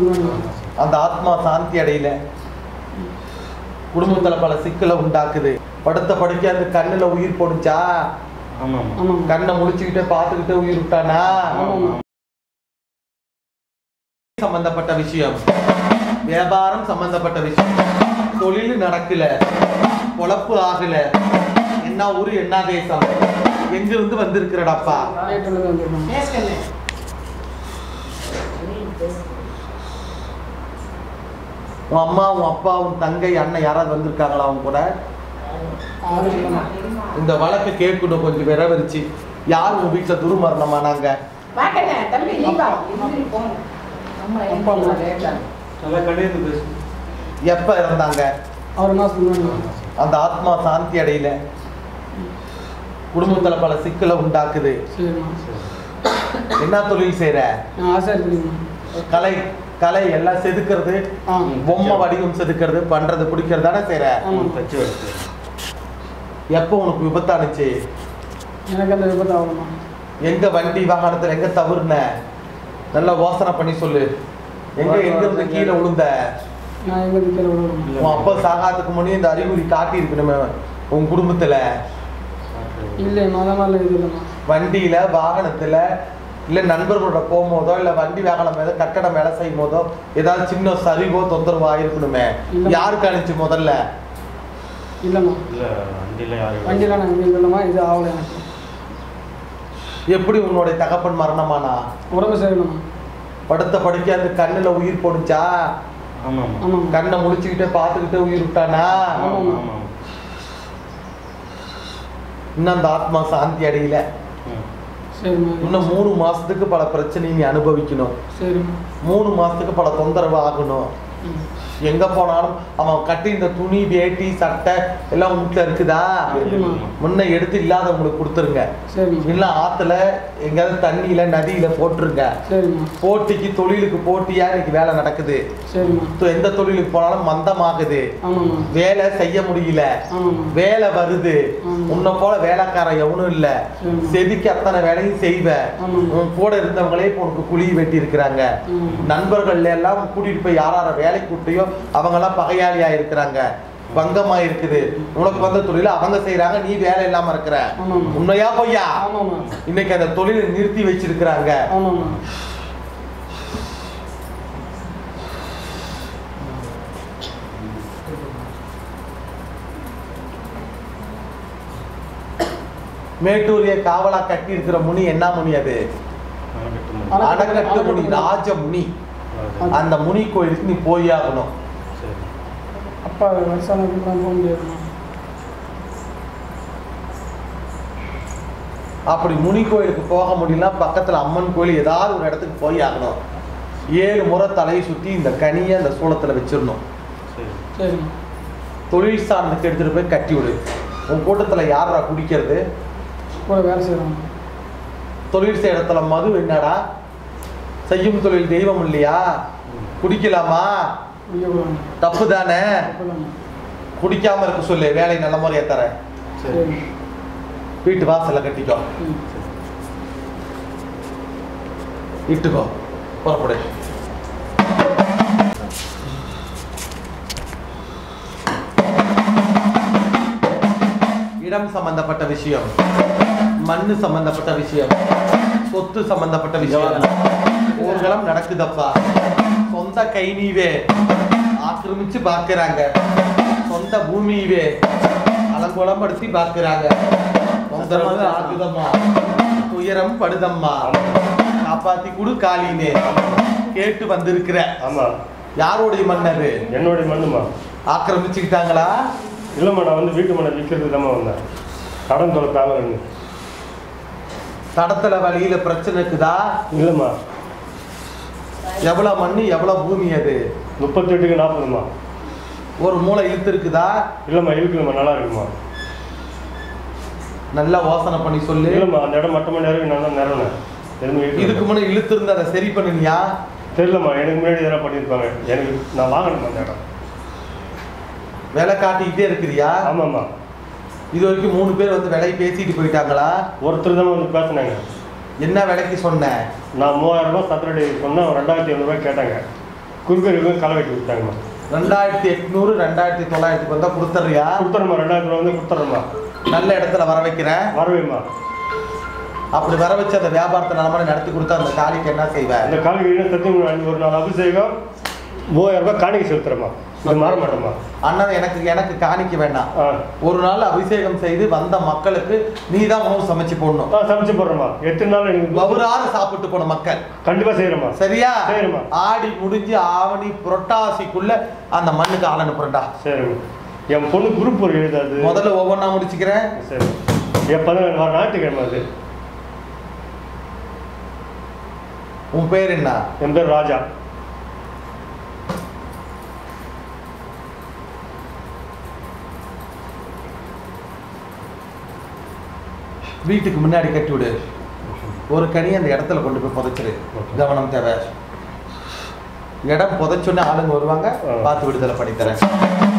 அந்த ஆத்மா சாந்தி அடையல குடும்பத்துல பல சிக்கலை உண்டாக்குது படுத்த படுக்க அந்த கண்ணுல உயிர் போடுச்சா ஆமாம் ஆமாம் கண்ணை முழிச்சுக்கிட்டே பார்த்துக்கிட்டே உயிர் விட்டானா ஆமாம் சம்பந்தப்பட்ட விஷயம் வியாபாரம் சம்பந்தப்பட்ட விஷயம் தொழில் நடக்கல பொழப்பு ஆகல என்ன ஊரு என்ன தேசம் எங்கிருந்து வந்திருக்கிறடாப்பா ஏற்றுல வந்துருக்கோம் உன் அம்மா உன் அப்பா உன் தங்கை அண்ணன் யாராவது வந்திருக்காங்களா அவங்க கூட யாரும் இல்லைம்மா இந்த வழக்கு கேட்கணும் கொஞ்சம் விரவரிச்சு யார் உன் வீட்டுல துருமரணமா நாங்க வாக்கண்ணே, தம்பி நீ வா. அப்பா அம்மா. நல்லா கடையிறது பேசு எப்ப இறந்தாங்க ஆறு மாதத்துக்கு முன்னாடி அந்த ஆத்மா சாந்தி அடையல குடும்பத்துல பல சிக்கலை உண்டாக்குது சரிம்மா என்ன தொழில் செய்யற நான் ஆசாரி தெரியுமா கலை கலை எல்லாம் செதுக்கிறது ஆ பொம்மை வடிவம் செதுக்கிறது பண்றது பிடிக்கிறது தானே செய்யற ஆமாம் தச்சு வச்சு எப்போ உனக்கு விபத்தானுச்சு எனக்கு அந்த விபத்து ஆகணுமா எங்க வண்டி வாகனத்துல எங்க தவறுன நல்லா யோசனை பண்ணி சொல்லு எங்க எங்க இருந்து கீழே விழுந்த நான் எங்கே நிற்கிற விடணும் உன் அப்பா சாகாதுக்கு முன்னே இந்த அறிகுறி காட்டி இருக்கணுமே உன் குடும்பத்துல இல்லை மொதல் மாதிரிலாம் இது இல்லைம்மா வண்டியில வாகனத்துல இல்ல நண்பர்களோட போகும்போதோ இல்ல வண்டி வாகனம் மேல கட்டடம் வேலை செய்யும் போதோ ஏதாவது சின்ன சரிவோ தொந்தரவோ ஆயிருக்கணுமே இல்ல. யாருக்கு அனுச்சு முதல்ல இல்லைம்மா இல்லை வண்டியில் யாரும் வண்டியில் நான் எங்கே இல்லைம்மா இது ஆகலை எனக்கு எப்படி உன்னுடைய தகப்பன் மரணமானா உடம்பு சரியில்லைம்மா படுத்த படுக்க அந்த கண்ணுல உயிர் போடுச்சா ஆமாம் ஆமாம் கண்ணை முழிச்சுக்கிட்டே பார்த்துக்கிட்டே உயிர் விட்டானா ஆமாம் ஆமாம் இன்னும் அந்த ஆத்மா சாந்தி அடையல ம் சரிம்மா இன்னும் மூணு மாசத்துக்கு பல பிரச்சனையை நீ அனுபவிக்கணும் சரிம்மா மூணு மாசத்துக்கு பல தொந்தரவு ஆகணும் ம் எங்க போனாலும் அவன் கட்டி இந்த துணி வேட்டி சட்டை எல்லாம் வீட்டுல இருக்குதா இருக்குமா முன்ன எடுத்து இல்லாதவங்களுக்கு கொடுத்துருங்க சரிம்மா இல்ல ஆத்துல எங்கேயாவது தண்ணியில நதியில போட்டுருங்க சரிம்மா போட்டிக்கு தொழிலுக்கு போட்டியா இன்னைக்கு வேலை நடக்குது சரிம்மா தொ- எந்த தொழிலுக்கு போனாலும் மந்தமாகுது ஆமாம்மா வேலை செய்ய முடியல ஆமாம்மா வேலை வருது ஆமா. உன்னை போல வேலைக்காரன் எவனும் இல்ல சரிம்மா. செதுக்கி அத்தனை வேலையும் செய்வ ஆமாம். உன் கூட இருந்தவங்களே இப்போ உனக்கு குழி வெட்டி இருக்கிறாங்க ம். நண்பர்கள் எல்லாம் கூட்டிட்டு போய் யார் யார வேலைக்கு கூட்டியோ அவங்க எல்லாம் பகையாளியா இருக்கிறாங்க பங்கமா இருக்குது உனக்கு வந்த தொழில அவங்க செய்யறாங்க நீ வேலை இல்லாம இருக்கிற ஆமாம். உண்மையா பொய்யா ஆமாம்மா இன்னைக்கு அந்த தொழிலை நிறுத்தி வச்சிருக்கிறாங்க ஆமாம்மா மேட்டூரிய காவலா கட்டி இருக்கிற முனி என்ன முனி அது அணைக்கட்டு மணி. அணை- அணக்கட்டு முனி ராஜ முனி அது. அந்த முனி கோயிலுக்கு நீ போய் ஆகணும் சரி அப்பா வயசானதுக்கு தான் போக முடியாதும்மா அப்படி முனி கோயிலுக்கு போக முடியல பக்கத்துல அம்மன் கோயில் ஏதாவது ஒரு இடத்துக்கு போய் ஆகணும் ஏழு முறை தலையை சுத்தி இந்த கனியை அந்த சூளத்துல வச்சிடணும் சரி சரிம்மா தொழில் சார்ந்துக்கு எடுத்துட்டு போய் கட்டி விடு உன் கூட்டத்துல யாரா குடிக்கிறது கூட வேலை செய்கிறாங்க தொழில் செய்ய இடத்துல மது என்னடா செய்யும் தொழில் தெய்வம் இல்லையா குடிக்கலாமா குடிக்கக்கூடாது தப்பு தானே தப்பில்லைம்மா குடிக்காம இருக்க சொல்லு வேலை நல்ல முறையா தரேன் சரி சரி வீட்டு வாசல்ல கட்டிக்கோ ம் இட்டுக்கோ புறப்படு இடம் சம்பந்தப்பட்ட விஷயம் மண்ணு சம்பந்தப்பட்ட விஷயம் சொத்து சம்பந்தப்பட்ட விஷயம் ஊர்வலம் நடக்குதப்பா சொந்த கை நீவே ஆக்கிரமிச்சு பார்க்கறாங்க சொந்த பூமியவே அலங்கோலப்படுத்தி பார்க்கறாங்க தொந்தரவு ஆகுதம்மா துயரம் படுதம்மா காப்பாத்தி குடு காலினே கேட்டு வந்திருக்கிற ஆமாம் யாரோடைய மண் அது என்னுடைய மண்ணுமா ஆக்கிரமிச்சுக்கிட்டாங்களா இல்லைம்மா நான் வந்து வீட்டு மண்ணை விற்கிறதுக்கு தான் வந்தேன் கடன் தொலை தேவைன்னு தடத்துல வழியில பிரச்சனை இருக்குதா இல்லைம்மா எவ்வளவு மண்ணு எவ்வளவு பூமி அது முப்பத்தெட்டுக்கு நாற்பதுமா ஒரு மூளை இழுத்து இருக்குதா இல்லைம்மா இருக்குதும்மா நல்லா இருக்குமா நல்லா யோசனை பண்ணி சொல்லு இல்லைம்மா அந்த இடம் மட்ட மணி நேரம் நான் தான் நிறவனேன் எதுவுமே இதுக்கு இருக்கு முன்னாடி இழுத்து இருந்த அதை சரி பண்ணினியா தெரியலம்மா எனக்கு முன்னாடி எதனா பண்ணியிருப்பாங்க எனக்கு நான் வாங்கணுமா அந்த இடம் விலை காட்டிக்கிட்டே இருக்கிறியா ஆமாம்மா இது வரைக்கும் மூணு பேர் வந்து விலை பேசிட்டு போயிட்டாங்களா ஒருத்தர் தான் வந்து பேசினாங்க என்ன விலைக்கு சொன்ன நான் மூவாயிரம் ரூபாய் சதுரடி சொன்னால் ரெண்டாயிரத்தி ஐநூறுரூவா கேட்டாங்க குறுக்க இருக்கு களை வெட்டி விட்டாங்கம்மா ரெண்டாயிரத்தி எட்நூறு ரெண்டாயிரத்தி தொள்ளாயிரத்துக்கு வந்தா கொடுத்துறியா கொடுத்துறோம்மா ரெண்டாயிரத்தி ரூபா வந்து கொடுத்துட்றோம்மா நல்ல இடத்துல வர வைக்கிறேன் வரவேம்மா அப்படி வர வச்சு அந்த வியாபாரத்தை நல்ல நடத்தி கொடுத்தா அந்த காளிக்கு என்ன செய்வேன் இந்த காலைக்கு சத்தியம் ஒரு நாள் அபிஷேகம் மூவாயிரம் ரூபாய் காணிக்கை செலுத்துறேம்மா இது மாற மாட்டோம்மா அண்ணன் எனக்கு எனக்கு காணிக்க வேண்டாம் ஆ ஒரு நாள் அபிஷேகம் செய்து வந்த மக்களுக்கு நீ தான் உணவு சமைச்சு போடணும் ஆ சமைச்சு போடுறோம்மா எத்தனை நாள் எனக்கு வவுறாறு சாப்பிட்டு போன மக்கள் கண்டிப்பாக செய்கிறேம்மா சரியா சரிம்மா. ஆடி முடிஞ்சு ஆவணி புரட்டாசிக்குள்ள அந்த மண்ணுக்கு ஆள் அனுப்புறேன்டா சரிங்க என் பொண்ணு குரூப் ஒரு எழுதாது முதல்ல ஒவ்வொன்றா முடிச்சுக்கிறேன் சரி எப்போ தான் வர ஞாயிற்றுக்கிழமை அது உன் பேர் என்ன என் பேர் ராஜா வீட்டுக்கு முன்னாடி கட்டி விடு ஒரு கனி அந்த இடத்துல கொண்டு போய் புதைச்சிரு கவனம் தேவை இடம் புதைச்சோன்னே ஆளுங்க வருவாங்க ஆ. பார்த்து விடுதலை பண்ணி தரேன்